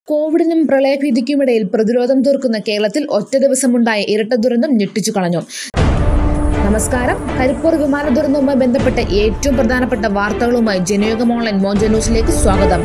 കോവിഡിനും പ്രളയഭീതിക്കുമിടയിൽ പ്രതിരോധം തീർക്കുന്ന കേരളത്തിൽ ഒറ്റ ദിവസമുണ്ടായ ഇരട്ട ദുരന്തം ഞെട്ടിച്ചു കളഞ്ഞു നമസ്കാരം കരിപ്പൂർ വിമാന ദുരന്തവുമായി ബന്ധപ്പെട്ട ഏറ്റവും പ്രധാനപ്പെട്ട വാർത്തകളുമായി ജനയുഗം ഓൺലൈൻ മോജ ന്യൂസിലേക്ക് സ്വാഗതം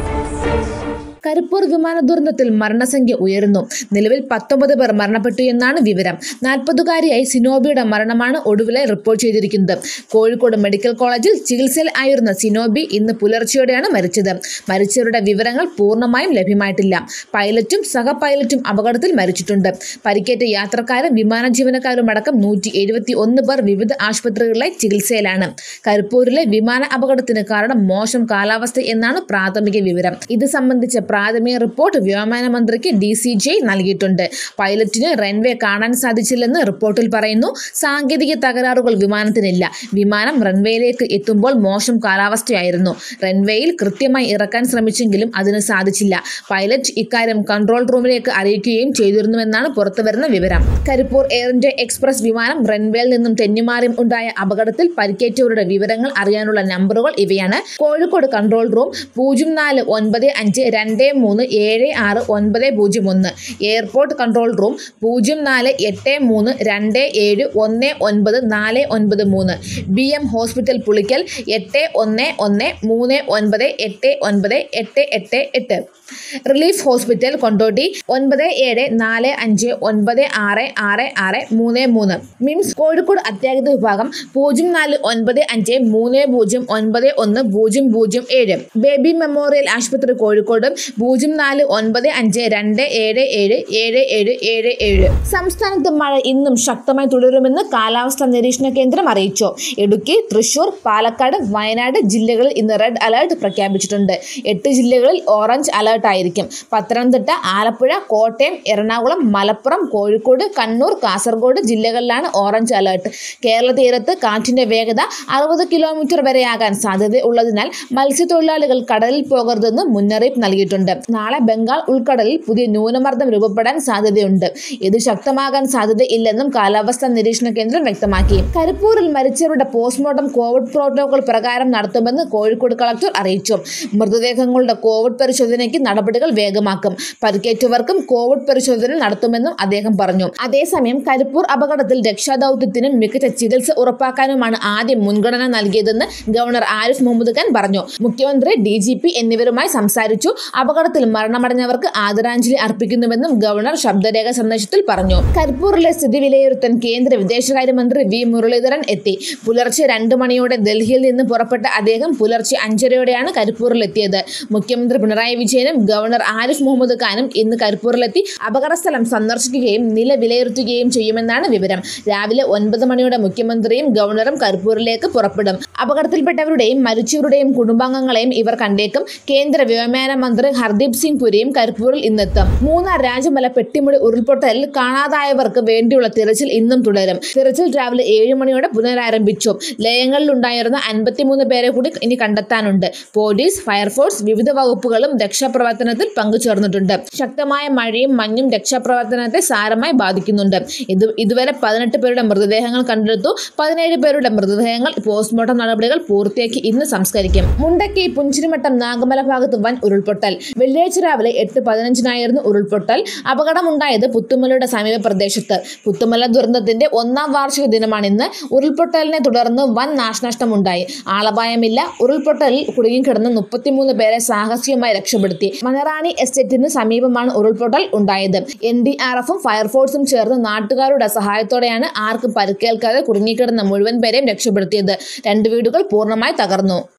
കരിപ്പൂർ വിമാന ദുരന്തത്തിൽ മരണസംഖ്യ ഉയരുന്നു നിലവിൽ പത്തൊമ്പത് പേർ മരണപ്പെട്ടു എന്നാണ് വിവരം നാൽപ്പതുകാരിയായി സിനോബിയുടെ മരണമാണ് ഒടുവിലെ റിപ്പോർട്ട് ചെയ്തിരിക്കുന്നത് കോഴിക്കോട് മെഡിക്കൽ കോളേജിൽ ചികിത്സയിൽ ആയിരുന്ന സിനോബി ഇന്ന് പുലർച്ചെയോടെയാണ് മരിച്ചത് മരിച്ചവരുടെ വിവരങ്ങൾ പൂർണ്ണമായും ലഭ്യമായിട്ടില്ല പൈലറ്റും സഹ പൈലറ്റും അപകടത്തിൽ മരിച്ചിട്ടുണ്ട് പരിക്കേറ്റ യാത്രക്കാരും വിമാന ജീവനക്കാരും അടക്കം നൂറ്റി എഴുപത്തി ഒന്ന് പേർ വിവിധ ആശുപത്രികളിലായി ചികിത്സയിലാണ് കരിപ്പൂരിലെ വിമാന അപകടത്തിന് കാരണം മോശം കാലാവസ്ഥ എന്നാണ് പ്രാഥമിക വിവരം ഇത് സംബന്ധിച്ച പ്രാഥമിക റിപ്പോർട്ട് വ്യോമയാന മന്ത്രിക്ക് ഡി സി ജെ നൽകിയിട്ടുണ്ട് പൈലറ്റിന് റൺവേ കാണാൻ സാധിച്ചില്ലെന്ന് റിപ്പോർട്ടിൽ പറയുന്നു സാങ്കേതിക തകരാറുകൾ വിമാനത്തിനില്ല വിമാനം റൺവേയിലേക്ക് എത്തുമ്പോൾ മോശം കാലാവസ്ഥയായിരുന്നു റൺവേയിൽ കൃത്യമായി ഇറക്കാൻ ശ്രമിച്ചെങ്കിലും അതിന് സാധിച്ചില്ല പൈലറ്റ് ഇക്കാര്യം കൺട്രോൾ റൂമിലേക്ക് അറിയിക്കുകയും ചെയ്തിരുന്നുവെന്നാണ് പുറത്തുവരുന്ന വിവരം കരിപ്പൂർ എയർ ഇന്ത്യ എക്സ്പ്രസ് വിമാനം റൺവേയിൽ നിന്നും തെന്നിമാറി ഉണ്ടായ അപകടത്തിൽ പരിക്കേറ്റവരുടെ വിവരങ്ങൾ അറിയാനുള്ള നമ്പറുകൾ ഇവയാണ് കോഴിക്കോട് കൺട്രോൾ റൂം പൂജ്യം നാല് ഒൻപത് അഞ്ച് രണ്ട് മൂന്ന് ഏഴ് ആറ് ഒൻപത് പൂജ്യം ഒന്ന് എയർപോർട്ട് കൺട്രോൾ റൂം പൂജ്യം നാല് എട്ട് മൂന്ന് രണ്ട് ഏഴ് ഒന്ന് ഒൻപത് നാല് ഒൻപത് മൂന്ന് ബി എം ഹോസ്പിറ്റൽ പുളിക്കൽ എട്ട് ഒന്ന് ഒന്ന് മൂന്ന് ഒൻപത് എട്ട് ഒൻപത് എട്ട് എട്ട് എട്ട് റിലീഫ് ഹോസ്പിറ്റൽ കൊണ്ടോട്ടി ഒൻപത് ഏഴ് നാല് അഞ്ച് ഒൻപത് ആറ് ആറ് ആറ് മൂന്ന് മൂന്ന് മിംസ് കോഴിക്കോട് അത്യാഹിത വിഭാഗം പൂജ്യം നാല് ഒൻപത് അഞ്ച് മൂന്ന് പൂജ്യം ഒൻപത് ഒന്ന് പൂജ്യം പൂജ്യം ഏഴ് ബേബി മെമ്മോറിയൽ ആശുപത്രി കോഴിക്കോട് പൂജ്യം നാല് ഒൻപത് അഞ്ച് രണ്ട് ഏഴ് ഏഴ് ഏഴ് ഏഴ് ഏഴ് ഏഴ് സംസ്ഥാനത്ത് മഴ ഇന്നും ശക്തമായി തുടരുമെന്ന് കാലാവസ്ഥാ നിരീക്ഷണ കേന്ദ്രം അറിയിച്ചു ഇടുക്കി തൃശൂർ പാലക്കാട് വയനാട് ജില്ലകളിൽ ഇന്ന് റെഡ് അലർട്ട് പ്രഖ്യാപിച്ചിട്ടുണ്ട് എട്ട് ജില്ലകളിൽ ഓറഞ്ച് അലർട്ട് ആയിരിക്കും പത്തനംതിട്ട ആലപ്പുഴ കോട്ടയം എറണാകുളം മലപ്പുറം കോഴിക്കോട് കണ്ണൂർ കാസർഗോഡ് ജില്ലകളിലാണ് ഓറഞ്ച് അലർട്ട് കേരള തീരത്ത് കാറ്റിന്റെ വേഗത അറുപത് കിലോമീറ്റർ വരെയാകാൻ സാധ്യത ഉള്ളതിനാൽ മത്സ്യത്തൊഴിലാളികൾ കടലിൽ പോകരുതെന്ന് മുന്നറിയിപ്പ് നൽകിയിട്ടുണ്ട് നാളെ ബംഗാൾ ഉൾക്കടലിൽ പുതിയ ന്യൂനമർദ്ദം രൂപപ്പെടാൻ സാധ്യതയുണ്ട് ഇത് ശക്തമാകാൻ സാധ്യതയില്ലെന്നും കാലാവസ്ഥാ നിരീക്ഷണ കേന്ദ്രം വ്യക്തമാക്കി കരിപ്പൂരിൽ മരിച്ചവരുടെ പോസ്റ്റ്മോർട്ടം കോവിഡ് പ്രോട്ടോകോൾ പ്രകാരം നടത്തുമെന്ന് കോഴിക്കോട് കളക്ടർ അറിയിച്ചു മൃതദേഹങ്ങളുടെ കോവിഡ് പരിശോധനയ്ക്ക് നടപടികൾ വേഗമാക്കും പരിക്കേറ്റവർക്കും കോവിഡ് പരിശോധന നടത്തുമെന്നും അദ്ദേഹം പറഞ്ഞു അതേസമയം കരിപ്പൂർ അപകടത്തിൽ രക്ഷാദൌത്യത്തിനും മികച്ച ചികിത്സ ഉറപ്പാക്കാനുമാണ് ആദ്യം മുൻഗണന നൽകിയതെന്ന് ഗവർണർ ആരിഫ് മുഹമ്മദ് ഖാൻ പറഞ്ഞു മുഖ്യമന്ത്രി ഡി ജി പി എന്നിവരുമായി സംസാരിച്ചു അപകടത്തിൽ മരണമടഞ്ഞവർക്ക് ആദരാഞ്ജലി അർപ്പിക്കുന്നുവെന്നും ഗവർണർ ശബ്ദരേഖ സന്ദേശത്തിൽ പറഞ്ഞു കരിപ്പൂരിലെ സ്ഥിതി വിലയിരുത്താൻ കേന്ദ്ര വിദേശകാര്യമന്ത്രി വി മുരളീധരൻ എത്തി പുലർച്ചെ രണ്ട് മണിയോടെ ഡൽഹിയിൽ നിന്ന് പുറപ്പെട്ട അദ്ദേഹം പുലർച്ചെ അഞ്ചരയോടെയാണ് കരിപ്പൂരിലെത്തിയത് മുഖ്യമന്ത്രി പിണറായി വിജയനും ഗവർണർ ആരിഫ് മുഹമ്മദ് ഖാനും ഇന്ന് കരിപ്പൂരിലെത്തി അപകടസ്ഥലം സന്ദർശിക്കുകയും നില വിലയിരുത്തുകയും ചെയ്യുമെന്നാണ് വിവരം രാവിലെ ഒൻപത് മണിയോടെ മുഖ്യമന്ത്രിയും ഗവർണറും കരിപ്പൂരിലേക്ക് പുറപ്പെടും അപകടത്തിൽപ്പെട്ടവരുടെയും മരിച്ചവരുടെയും കുടുംബാംഗങ്ങളെയും ഇവർ കണ്ടേക്കും കേന്ദ്ര വ്യോമയാന മന്ത്രി ഹർദീപ് സിംഗ് പുരിയും കരിപ്പൂരിൽ ഇന്നെത്തും മൂന്നാർ രാജമല പെട്ടിമുടി ഉരുൾപൊട്ടലിൽ കാണാതായവർക്ക് വേണ്ടിയുള്ള തിരച്ചിൽ ഇന്നും തുടരും തിരച്ചിൽ രാവിലെ ഏഴ് മണിയോടെ പുനരാരംഭിച്ചു ലയങ്ങളിലുണ്ടായിരുന്ന അൻപത്തിമൂന്ന് പേരെ കൂടി ഇനി കണ്ടെത്താനുണ്ട് പോലീസ് ഫയർഫോഴ്സ് വിവിധ വകുപ്പുകളും രക്ഷാപ്രവർത്തനത്തിൽ പങ്കുചേർന്നിട്ടുണ്ട് ശക്തമായ മഴയും മഞ്ഞും രക്ഷാപ്രവർത്തനത്തെ സാരമായി ബാധിക്കുന്നുണ്ട് ഇത് ഇതുവരെ പതിനെട്ട് പേരുടെ മൃതദേഹങ്ങൾ കണ്ടെടുത്തു പതിനേഴ് പേരുടെ മൃതദേഹങ്ങൾ പോസ്റ്റ്മോർട്ടം നടപടികൾ പൂർത്തിയാക്കി ഇന്ന് സംസ്കരിക്കും മുണ്ടക്കി പുഞ്ചിരിമട്ടം നാഗമല ഭാഗത്ത് വൻ ഉരുൾപൊട്ടൽ വെള്ളിയാഴ്ച രാവിലെ എട്ട് പതിനഞ്ചിനായിരുന്നു ഉരുൾപൊട്ടൽ അപകടമുണ്ടായത് പുത്തുമലയുടെ സമീപ പ്രദേശത്ത് പുത്തുമല ദുരന്തത്തിന്റെ ഒന്നാം വാർഷിക ദിനമാണ് ഇന്ന് ഉരുൾപൊട്ടലിനെ തുടർന്ന് വൻ നാശനഷ്ടമുണ്ടായി ആളപായമില്ല ഉരുൾപൊട്ടലിൽ കുടുങ്ങിക്കിടന്ന് മുപ്പത്തിമൂന്ന് പേരെ സാഹസികമായി രക്ഷപ്പെടുത്തി മണറാണി എസ്റ്റേറ്റിന് സമീപമാണ് ഉരുൾപൊട്ടൽ ഉണ്ടായത് എൻ ഡി ആർ എഫും ഫയർഫോഴ്സും ചേർന്ന് നാട്ടുകാരുടെ സഹായത്തോടെയാണ് ആർക്കും പരിക്കേൽക്കാതെ കുടുങ്ങിക്കിടന്ന മുഴുവൻ പേരെയും രക്ഷപ്പെടുത്തിയത് രണ്ട് വീടുകൾ പൂർണ്ണമായി തകർന്നു